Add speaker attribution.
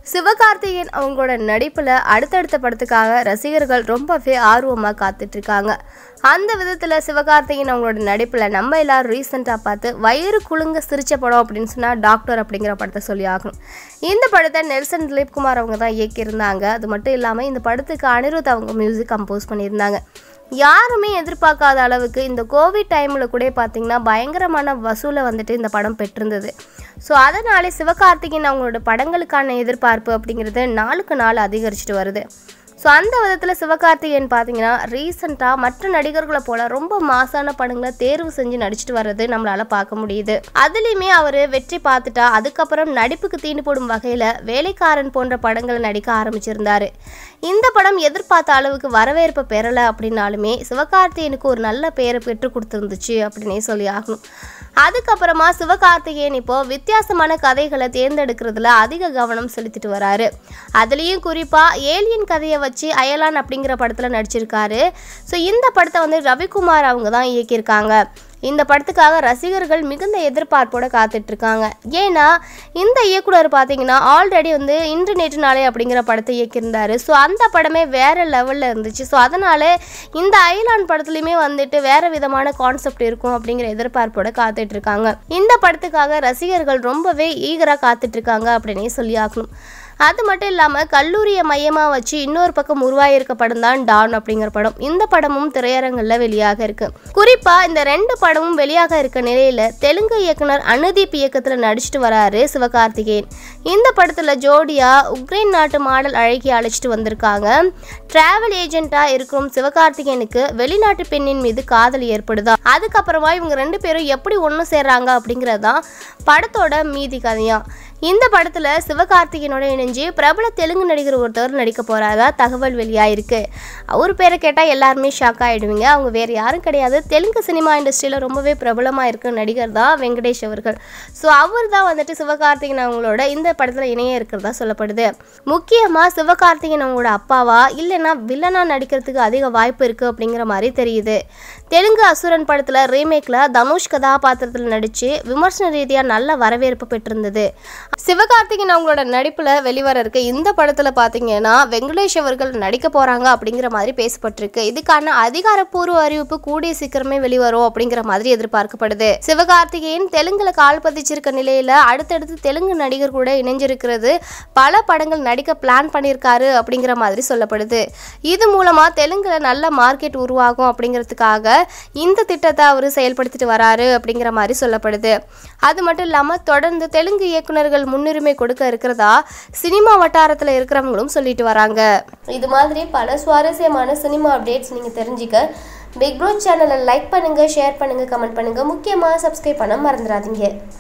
Speaker 1: சிவகார்த்திகேயன் அவங்களோட நடிப்பில் அடுத்தடுத்த படத்துக்காக ரசிகர்கள் ரொம்பவே ஆர்வமாக காத்துட்ருக்காங்க அந்த விதத்தில் சிவகார்த்திகேயன் அவங்களோட நடிப்பில் நம்ம எல்லாரும் ரீசெண்டாக பார்த்து வயிறு குலுங்க சிரிச்ச படம் அப்படின்னு சொன்னால் டாக்டர் அப்படிங்கிற படத்தை சொல்லி ஆகணும் இந்த படத்தை நெல்சன் திலீப்குமார் அவங்க தான் இயக்கியிருந்தாங்க அது மட்டும் இல்லாமல் இந்த படத்துக்கு அனிருத் அவங்க மியூசிக் கம்போஸ் பண்ணியிருந்தாங்க யாருமே எதிர்பார்க்காத அளவுக்கு இந்த கோவிட் டைமில் கூட பார்த்தீங்கன்னா பயங்கரமான வசூலை வந்துட்டு இந்த படம் பெற்றிருந்தது ஸோ அதனாலே சிவகார்த்திகேயன் அவங்களோட படங்களுக்கான எதிர்பார்ப்பு அப்படிங்கிறது நாளுக்கு நாள் அதிகரிச்சுட்டு வருது ஸோ அந்த விதத்தில் சிவகார்த்திகேயன் பார்த்தீங்கன்னா ரீசெண்டாக மற்ற நடிகர்களை போல ரொம்ப மாசான படங்களை தேர்வு செஞ்சு நடிச்சிட்டு வர்றது நம்மளால பார்க்க முடியுது அதுலேயுமே அவர் வெற்றி பார்த்துட்டா அதுக்கப்புறம் நடிப்புக்கு தீனி போடும் வகையில் வேலைக்காரன் போன்ற படங்களை நடிக்க ஆரம்பிச்சிருந்தாரு இந்த படம் எதிர்பார்த்த அளவுக்கு வரவேற்பை பெறலை அப்படின்னாலுமே சிவகார்த்திகேயனுக்கு ஒரு நல்ல பேரை பெற்று கொடுத்துருந்துச்சு அப்படின்னே சொல்லி ஆகணும் அதுக்கப்புறமா சிவகார்த்திகேயன் இப்போ வித்தியாசமான கதைகளை தேர்ந்தெடுக்கிறதுல அதிக கவனம் செலுத்திட்டு வராரு அதுலேயும் குறிப்பாக ஏலியன் கதையை வச்சு அயலான் அப்படிங்கிற படத்தில் நடிச்சிருக்காரு ஸோ இந்த படத்தை வந்து ரவிக்குமார் அவங்க தான் இயக்கியிருக்காங்க இந்த படத்துக்காக ரசிகர்கள் மிகுந்த எதிர்பார்ப்போட காத்துட்டு இருக்காங்க ஏன்னா இந்த இயக்குனர் பார்த்தீங்கன்னா ஆல்ரெடி வந்து இன்று நேற்று நாளே அப்படிங்கிற படத்தை இயக்கியிருந்தாரு ஸோ அந்த படமே வேற லெவலில் இருந்துச்சு ஸோ அதனால இந்த ஐலாண்ட் படத்துலையுமே வந்துட்டு வேற விதமான கான்செப்ட் இருக்கும் அப்படிங்கிற எதிர்பார்ப்போட காத்துட்டு இருக்காங்க இந்த படத்துக்காக ரசிகர்கள் ரொம்பவே ஈகராக காத்துட்டு இருக்காங்க அப்படின்னே சொல்லி ஆகணும் அது மட்டும் இல்லாமல் கல்லூரியை மையமாக வச்சு இன்னொரு பக்கம் உருவாகியிருக்க படம் தான் டான் அப்படிங்கிற படம் இந்த படமும் திரையரங்கில் வெளியாக இருக்கு குறிப்பாக இந்த ரெண்டு படமும் வெளியாக இருக்க நிலையில் தெலுங்கு இயக்குனர் அனுதீப் இயக்கத்தில் நடிச்சிட்டு வராரு சிவகார்த்திகேயன் இந்த படத்தில் ஜோடியா உக்ரைன் நாட்டு மாடல் அழகி அழைச்சிட்டு வந்திருக்காங்க டிராவல் ஏஜென்ட்டாக இருக்கும் சிவகார்த்திகேயனுக்கு வெளிநாட்டு பெண்ணின் மீது காதல் ஏற்படுதா அதுக்கப்புறமா இவங்க ரெண்டு பேரும் எப்படி ஒன்று சேர்றாங்க அப்படிங்கிறது தான் படத்தோட மீதி கதையா இந்த படத்தில் சிவகார்த்திகேயனோட இணைஞ்சு பிரபல தெலுங்கு நடிகர் ஒருத்தவர் நடிக்க போகிறாரா தகவல் வெளியாயிருக்கு அவர் பேரை கேட்டால் எல்லாருமே ஷாக் ஆகிடுவீங்க அவங்க வேறு யாரும் கிடையாது தெலுங்கு சினிமா இண்டஸ்ட்ரியில் ரொம்பவே பிரபலமாக இருக்க நடிகர் தான் வெங்கடேஷ் அவர்கள் ஸோ அவர் தான் வந்துட்டு சிவகார்த்திகேயன் அவங்களோட இந்த படத்தில் இணைய இருக்கிறதா சொல்லப்படுது முக்கியமாக சிவகார்த்திகேயன் அவங்களோட அப்பாவா இல்லைன்னா வில்லனா நடிக்கிறதுக்கு அதிக வாய்ப்பு இருக்குது அப்படிங்கிற மாதிரி தெரியுது தெலுங்கு அசுரன் படத்தில் ரீமேக்கில் தனுஷ் கதாபாத்திரத்தில் நடித்து விமர்சன ரீதியாக நல்ல வரவேற்பு பெற்றிருந்தது சிவகார்த்திகேயன் அவங்களோட நடிப்பில் வெளிவர இருக்க இந்த படத்தில் பார்த்தீங்கன்னா வெங்கடேஷ் அவர்கள் நடிக்க போகிறாங்க அப்படிங்கிற மாதிரி பேசப்பட்டிருக்கு இதுக்கான அதிகாரப்பூர்வ அறிவிப்பு கூடிய சீக்கிரமே வெளிவரும் அப்படிங்கிற மாதிரி எதிர்பார்க்கப்படுது சிவகார்த்திகேயன் தெலுங்குல கால் பதிச்சிருக்க நிலையில் அடுத்தடுத்து தெலுங்கு நடிகர் கூட இணைஞ்சிருக்கிறது பல படங்கள் நடிக்க பிளான் பண்ணியிருக்காரு அப்படிங்கிற மாதிரி சொல்லப்படுது இது மூலமாக தெலுங்குல நல்ல மார்க்கெட் உருவாகும் அப்படிங்கிறதுக்காக இந்த திட்டத்தை அவர் செயல்படுத்திட்டு வராரு அப்படிங்கிற மாதிரி சொல்லப்படுது அது மட்டும் இல்லாமல் தொடர்ந்து தெலுங்கு இயக்குனர்கள் முன்னுரிமை கொடுக்க இருக்கிறதா சினிமா வட்டாரத்தில் இருக்கிறவங்களும் சொல்லிட்டு வராங்க இது மாதிரி பல சுவாரஸ்யமான சினிமா அப்டேட்ஸ் நீங்கள் தெரிஞ்சுக்க பிக் ப்ரோ சேனலை லைக் பண்ணுங்கள் ஷேர் பண்ணுங்கள் கமெண்ட் பண்ணுங்கள் முக்கியமாக சப்ஸ்கிரைப் பண்ண மறந்துடாதீங்க